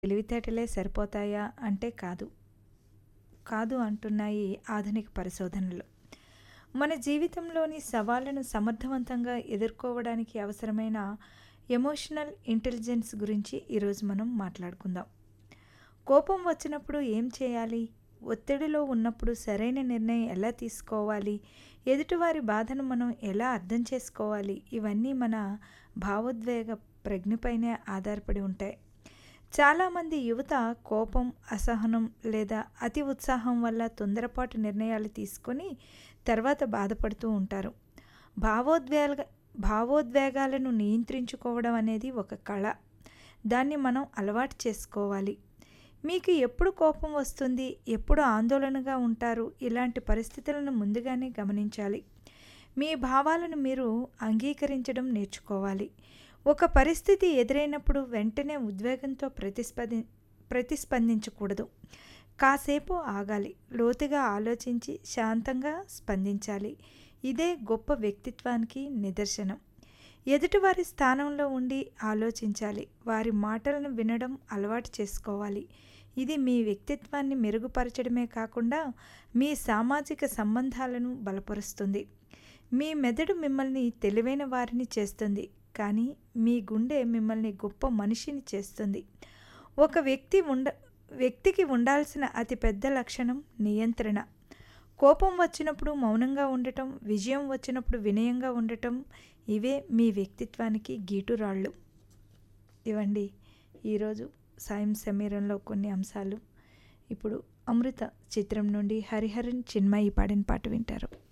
తెలివితేటలే సరిపోతాయా అంటే కాదు కాదు అంటున్నాయి ఆధునిక పరిశోధనలు మన జీవితంలోని సవాళ్లను సమర్థవంతంగా ఎదుర్కోవడానికి అవసరమైన ఎమోషనల్ ఇంటెలిజెన్స్ గురించి ఈరోజు మనం మాట్లాడుకుందాం కోపం వచ్చినప్పుడు ఏం చేయాలి ఒత్తిడిలో ఉన్నప్పుడు సరైన నిర్ణయం ఎలా తీసుకోవాలి ఎదుటివారి బాధను మనం ఎలా అర్థం చేసుకోవాలి ఇవన్నీ మన భావోద్వేగ ప్రజ్ఞపైనే ఆధారపడి ఉంటాయి చాలామంది యువత కోపం అసహనం లేదా అతి ఉత్సాహం వల్ల తొందరపాటు నిర్ణయాలు తీసుకొని తర్వాత బాధపడుతూ ఉంటారు భావోద్వేగ భావోద్వేగాలను నియంత్రించుకోవడం అనేది ఒక కళ దాన్ని మనం అలవాటు చేసుకోవాలి మీకు ఎప్పుడు కోపం వస్తుంది ఎప్పుడు ఆందోళనగా ఉంటారు ఇలాంటి పరిస్థితులను ముందుగానే గమనించాలి మీ భావాలను మీరు అంగీకరించడం నేర్చుకోవాలి ఒక పరిస్థితి ఎదురైనప్పుడు వెంటనే ఉద్వేగంతో ప్రతిస్పంది ప్రతిస్పందించకూడదు కాసేపు ఆగాలి లోతుగా ఆలోచించి శాంతంగా స్పందించాలి ఇదే గొప్ప వ్యక్తిత్వానికి నిదర్శనం ఎదుటివారి స్థానంలో ఉండి ఆలోచించాలి వారి మాటలను వినడం అలవాటు చేసుకోవాలి ఇది మీ వ్యక్తిత్వాన్ని మెరుగుపరచడమే కాకుండా మీ సామాజిక సంబంధాలను బలపరుస్తుంది మీ మెదడు మిమ్మల్ని తెలివైన వారిని చేస్తుంది కానీ మీ గుండె మిమ్మల్ని గొప్ప మనిషిని చేస్తుంది ఒక వ్యక్తి ఉండ వ్యక్తికి ఉండాల్సిన అతిపెద్ద లక్షణం నియంత్రణ కోపం వచ్చినప్పుడు మౌనంగా ఉండటం విజయం వచ్చినప్పుడు వినయంగా ఉండటం ఇవే మీ వ్యక్తిత్వానికి గీటురాళ్ళు ఇవండి ఈరోజు సాయం సమీరంలో కొన్ని అంశాలు ఇప్పుడు అమృత చిత్రం నుండి హరిహరన్ చిన్మయి పాడిన పాట వింటారు